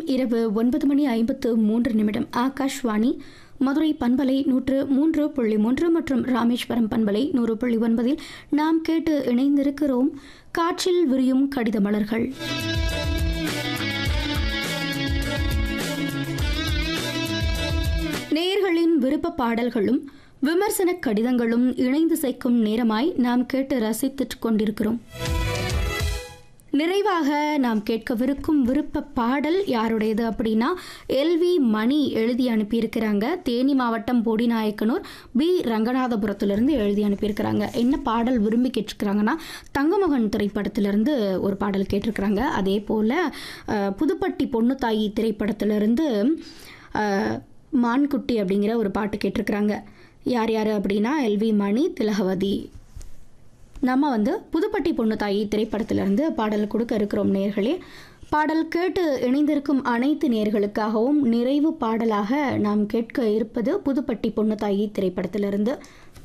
இரவு ஒன்பது மணி ஐம்பத்து மூன்று நிமிடம் ஆகாஷ்வாணி மதுரை பண்பலை நூற்று மூன்று புள்ளி மூன்று மற்றும் ராமேஸ்வரம் பண்பலை நூறு புள்ளி ஒன்பதில் நாம் கேட்டு இணைந்திருக்கிறோம் காற்றில் விரியும் கடித மலர்கள் நேயர்களின் விருப்ப பாடல்களும் விமர்சன கடிதங்களும் இணைந்து சேர்க்கும் நேரமாய் நாம் கேட்டு ரசித்துக் கொண்டிருக்கிறோம் நிறைவாக நாம் கேட்கவிருக்கும் விருப்ப பாடல் யாருடையது அப்படின்னா எல்வி மணி எழுதி அனுப்பியிருக்கிறாங்க தேனி மாவட்டம் போடிநாயக்கனூர் பி ரங்கநாதபுரத்திலிருந்து எழுதி அனுப்பியிருக்கிறாங்க என்ன பாடல் விரும்பி கேட்டிருக்கிறாங்கன்னா தங்கமகன் திரைப்படத்திலிருந்து ஒரு பாடல் கேட்டிருக்கிறாங்க அதே போல் அஹ், புதுப்பட்டி பொண்ணுத்தாயி திரைப்படத்திலிருந்து அஹ், மான்குட்டி அப்படிங்கிற ஒரு பாட்டு கேட்டிருக்கிறாங்க யார் யார் அப்படின்னா எல்வி மணி திலகவதி நம்ம வந்து புதுப்பட்டி பொண்ணு தாயி திரைப்படத்திலிருந்து பாடல் கொடுக்க இருக்கிறோம் நேர்களே பாடல் கேட்டு இணைந்திருக்கும் அனைத்து நேர்களுக்காகவும் நிறைவு பாடலாக நாம் கேட்க இருப்பது புதுப்பட்டி பொண்ணு தாயி திரைப்படத்திலிருந்து